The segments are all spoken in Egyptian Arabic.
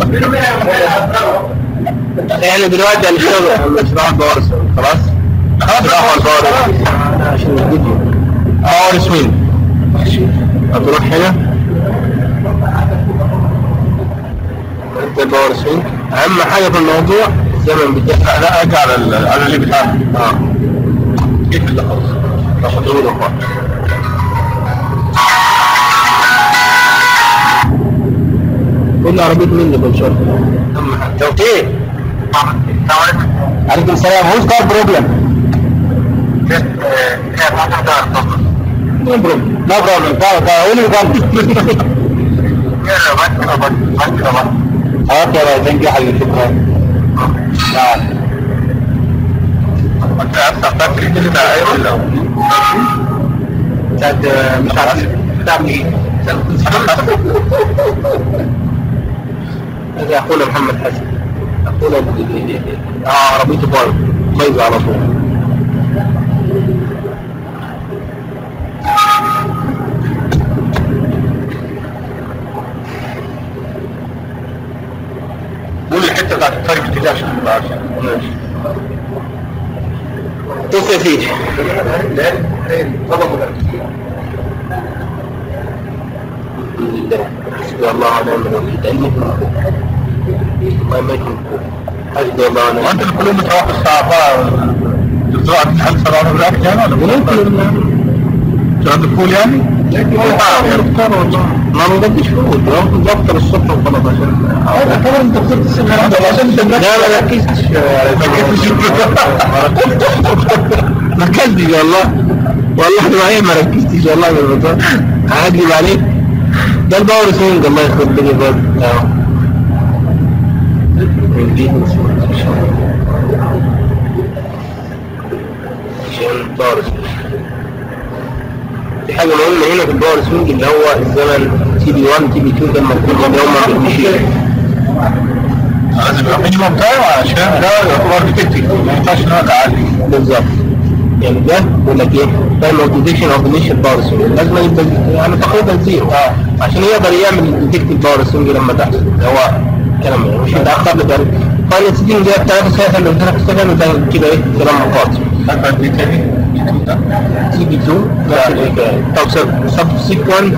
احنا دلوقتي هنشتغل على مشروع باور سوينج خلاص؟ خلاص الباور عشان الفيديو باور سوينج هتروح هنا انت الباور سوينج اهم حاجه في الموضوع الزمن بتاعك لا ارجع على ال- على اللي بتاعك اه كيف اللي خلاص تاخد له خالص كل عربية مين اللي بنشرها؟ توفيق عليكم السلام who's got problem? No problem. No problem. Go, go. Only one. اوكي بقى ثانك يو حبيبي شكرا نعم انت افتح فاكر كده بتاع ايه ولا بتاعت مش عارف بتاع مين؟ هذا اخونا محمد حسن اخونا اه عربيته بايظ بايظه على طول قول الحته بتاعت التارجت دي عشان تبقى عارف ماشي بص يا سيدي حسبي الله ونعم الوكيل تأليف الله ما يكون حسبي الله ونعم وانت اللي كلهم بتروحوا الساعه 4 تزرع الحل صار على براك يعني ولا الوكيل شغال الفول يعني؟ ما بنضبطش فول بفطر الصبح وخلاص عشان اعتبر انت فطرت الصبح عشان لا ما ركزتش ما ركزتش والله والله ما هي ما ركزتش والله بالفطار هكذب عليك ده الباور سوينج الله يخرب بني بس اهو عشان باور سوينج في حاجة مهمة هنا في الباور سوينج اللي هو الزمن تي بي 1 تي بي 2 ده المفروض ان هو ما بيمشيش لازم يبقى مينيمم تايم عشان ده يعتبر ديتكتيف ما ينفعش ان انا اعلي بالظبط يعني ده بيقول لك ايه تايم اوتوزيشن اوف انيشال باور سوينج لازم يبقى يعني تقريبا زيرو اه عشان يقدر يعمل ديتكت الباور سوينج لما تحصل اللي هو كلام يعني مش هيتاخر لك يعني فاينل سيتنج ده 3 سكند ولا 3 سكند وده كده ايه كلام مقاطع فاكر دي تاني ده تي بي 2 نفس الحكايه طب سبسيكوينت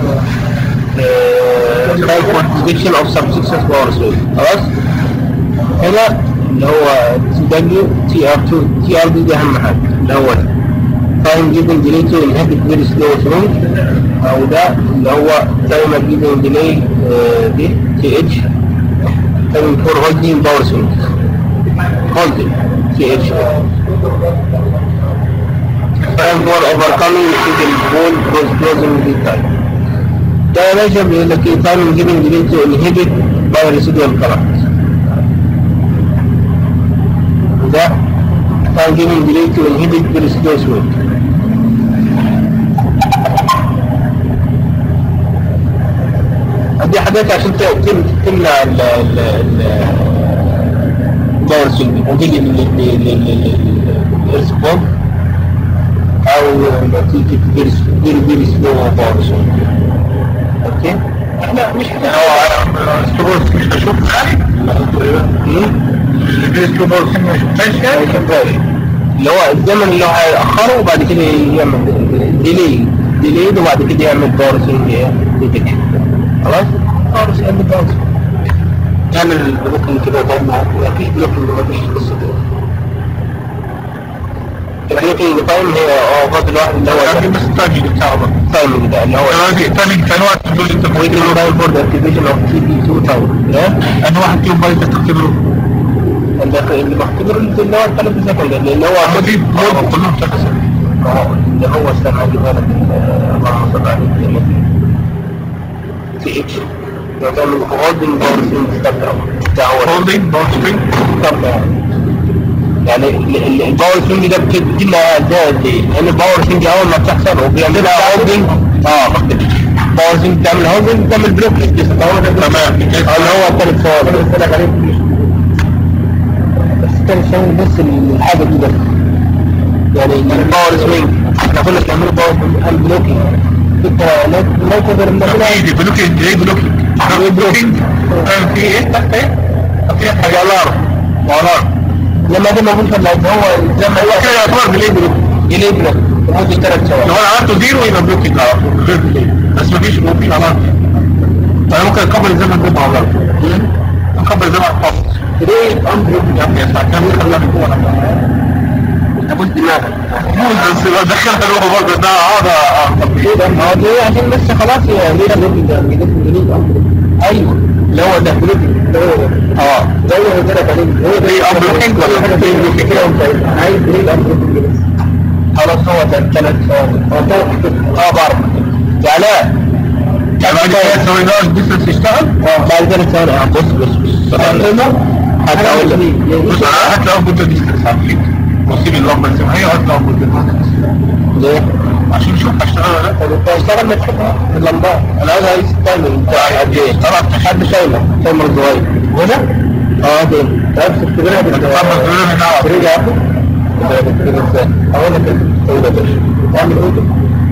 تايب اوتوزيشن اوف سبسيكوينت باور سوينج خلاص هنا اللي هو تي دبليو تي ار 2 تي ار دي دي اهم حاجه اللي هو تايم جيفنج ديلي تو انهبت فيري سلو سوينج او ده اللي هو تايم جيفنج ديلي دي تي اتش تايم فور هولدنج باور سوينج هولدنج تي اتش تايم فور اوفركمينج سيجل بول كروز كلوزنج دي تايم ده يا باشا بيقول لك ايه تايم جيفنج ديلي تو انهبت باي ريسيدوال كاركتر ده time giving delay to inhibit the residual swing. دي حاجات عشان ت- تم- تمنع ال ال ال الباور سوينج وتيجي للإرث بومب أو تيجي فيري فيري فيري سلو باور سوينج. أوكي؟ احنا مش يعني هو ستروبورس مش هشوف يعني اللي بيه ستروبورس ما شفتهاش يعني اللي هو الزمن اللي هو هيأخره وبعد كده يعمل ديلي ديلي وبعد كده يعمل باور سينج ديتكشن خلاص؟ باور سينج باور تعمل بلوكينج كده طيب مفيش بلوكينج مفيش قصة كده البلوكينج تايم هي اه فاضل الواحد اللي يعني هو بس التارجت بتاعه بقى تايمنج ده اللي هو دلوقتي تاني تاني وقت تقول انت waiting time for the activation of TP2 time انا واحد فيهم بايظ تختبره اللي اللي بختبره اللي هو الثلاث سكند اللي هو دي مود كلهم ثلاثة اللي هو استنى اجيبها لك اللهم صل على سيدنا تي اتش يعتبر هولدنج باور سوينج ستاب ده هو هولدنج باور سبرينج ستاب يعني ال- ال- الباور سوينج ده بتدي لها ازاي قد ايه؟ لان الباور سوينج اول ما بتحصل وبيعملها هولدنج اه باور سوينج بتعمل هولدنج بتعمل بلوك هو ده تمام. اه اللي هو الثالث صور اللي قلت لك عليه بس الثالث صور بس الحاجه دي بس يعني الباور سوينج احنا كنا بنعمله باور بلوكينج انت لا لا تقدر نعملها ايدي بلوكينج ايه بلوكينج بروكينج في ايه تحت ايه؟ في حاجه دولار دولار لما ده موجود في اللعب هو زي ما هو كده يعتبر بليبرو يليه بلوك لمدة ثلاث ثواني لو انا عملته زيرو يبقى بلوكينج على طول غير بليد بس مفيش بلوكينج على طول فانا ممكن اكبر الزمن ده على طول اكبر الزمن خالص ليه الامر يا ابني اسمع كلام خلينا نقول لابد دماغك بس لو دخلت الروح برضه ده اقعد اطبق ليه ده؟ ما هو ليه عشان بس خلاص يا ليه الراجل ده جديد جديد امر ايوه اللي هو ده بلوك اللي هو ده اه زي ما قلت لك عليه هو ده ليه unblocking ولا حاجه زي بلوك كده وانت عايز ليه امر بس خلاص هو ده ثلاث ثواني هو ده اه بعرف يا لا يعني بعد كده تسوي له الديستنس يشتغل اه بعد ثلاث ثواني اه بص بص بص حتى اقول لك بص انا هات له اوتبوت ديستنس على فكره وسيب اللمبه زي ما هي وهات له اوتبوت ديستنس ليه؟ عشان نشوف هشتغل ولا لا طب انت اشتغل ما تشوفها اللمبات انا عايز اقيس التايمر بتاع قد ايه طبعا حد شايله تايمر صغير وده اه ده تعرف تكتبها بال طبعا زرار من اعلى تريد يا اخو تكتبها ازاي اقول لك انت تسوي ده بس تعمل اوتو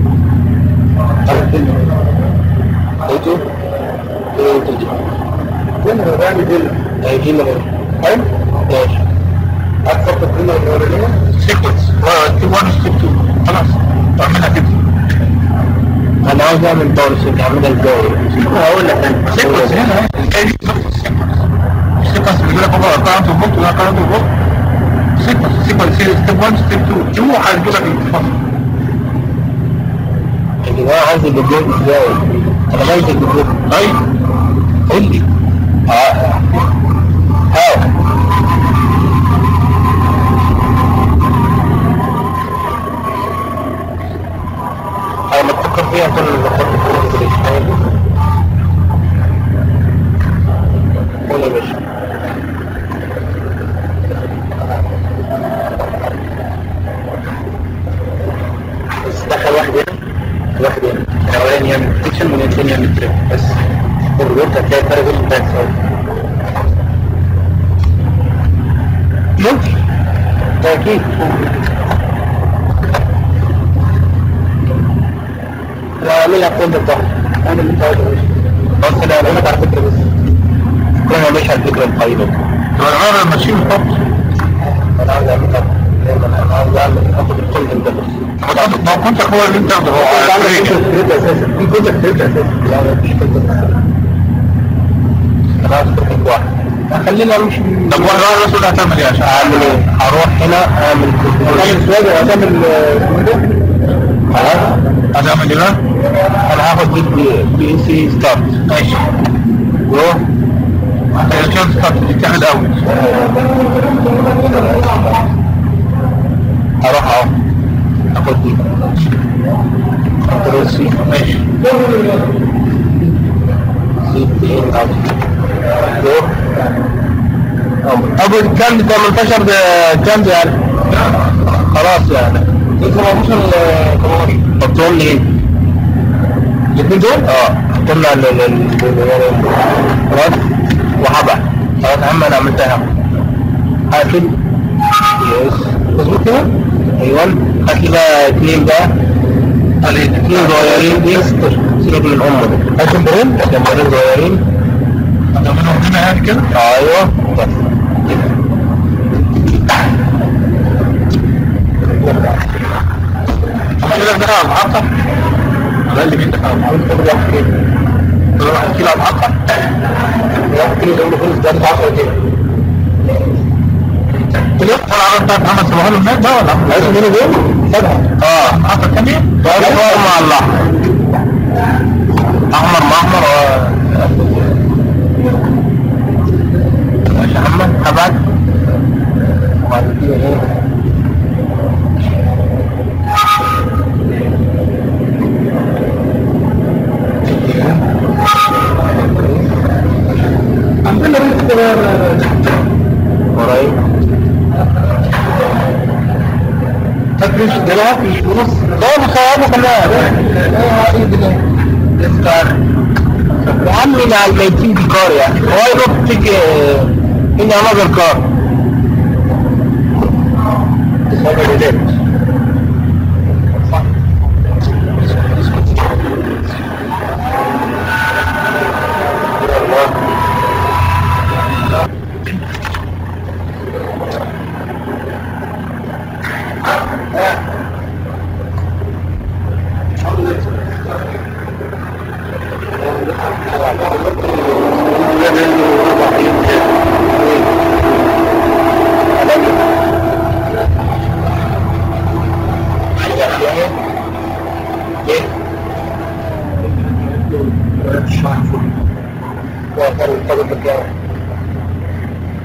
اوتو ايه اوتو دي فين هو بعمل دي هيجي لنا حلو ماشي اكثر تقريبا الاولانيه سيكونس ستيب 1 ستيب 2 خلاص تعملها كده انا عاوز اعمل دور شيك اعملها ازاي هقول لك انا سيكونس هنا الكاي دي سيكونس بيقول لك هو كارنت وفولت ولا كارنت وفولت سيكونس سيكونس ستيب 1 ستيب 2 شوفوا هيجيب لك الانتفاضه يا جماعه عايز الجدول ازاي انا عايز الجدول ايوه قول لي اه هاو انا ما تفكر فيها عشان بفكر فيها قول يا باشا بس دخل واحد هنا واحد هنا الاولاني يعمل ديتكشن والثاني يعمل تريب بس الروبوت هتلاقي فرق بين ثلاث ثواني ممكن ده اكيد لا اعملها كل الضغط اعمل اللي انت عايزه بس انا اقول لك على فكره بس كلها مش على فكره القايمه طب انا غير الماشين فقط انا عاوز اعملها انا عاوز اعمل اخد الكل ده بس ما كنت هو اللي انت واخده هو انت عندك على كنت الطريق. سكريبت اساسا في كنت سكريبت اساسا يعني مفيش كنت انا عاوز كنت واحد خلينا مش طب واحد واحد بس اللي هتعمل ايه عشان اعمل ايه؟ هروح هنا اعمل اعمل سواجه هتعمل خلاص هتعمل ايه بقى؟ انا هاخد بي بي سي ستارت ماشي روح هي كانت ستارت تتاخد اول هروح اهو اخد دي كنترول سي ماشي سي بي ان اوت روح ابو كام 18 ده كام ده يعني خلاص يعني ايه 18 كمان حطهم لي ايه الاثنين دول اه حطهم لي ال- ال- ال- خلاص وهبع خلاص يا عم انا عملتها هقفل يس مظبوط كده ايوه هات لي بقى اثنين بقى اثنين صغيرين دي سيبك من امه ده هات شمبرين شمبرين صغيرين هتعملهم هنا يعني كده ايوه بس كده ده على الحلقة ده اللي بيدك على الحلقة عملت كل واحد كده كل واحد كيلو على الحلقة واحد كيلو ده خلص ده 10 كيلو كده طلع على بتاعت محمد صباح له هناك ده ولا عايز منه دول سبعة اه الحلقة الثانية ده احمر مع الاحمر احمر مع احمر و ماشي يا محمد هبعت وبعد كده ايه عندنا رزق قريب تدريس دلوقتي مش ونص طيب صوابه كمان يا عمي مع الميتين دي كار يعني هو يروح تيجي هنا نظر كار هذا بدات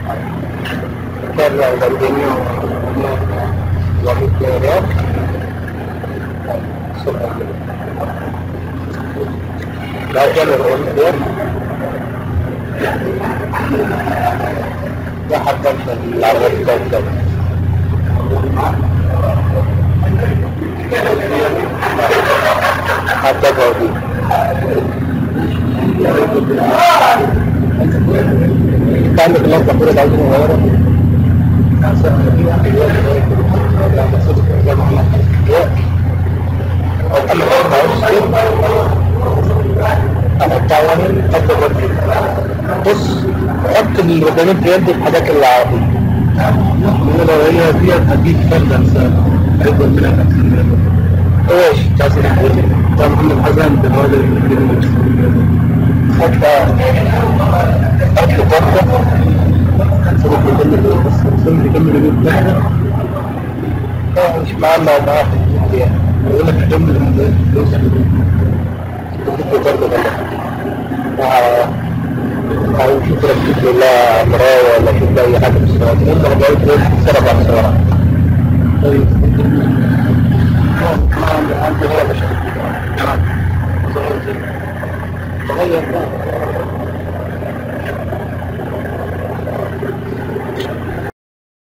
كان البنجينيو ومثل رياض لا كان الرئيس ده حدث العربية الثالثة حتى فوضي كان لك الله تقول العزم وغيره التعاونين قد تبدل بص حط الربانين في يد الحاجات العربية لو هي دي هتجيب فردا هيفضل منها ايش تعزل ده محمد حسن ده هو اللي حتى اكل برده الفيلم يكمل اليوم ده مش معاه ما معاه في الجنة يعني يقول لك كمل الفلوس بتبقى برده ده أو شوف ركبت له لا مراية ولا شوف له أي حاجة في السيارات المهم أنا جايب له سرب على السيارة طيب عندي هنا مشاكل تغير بقى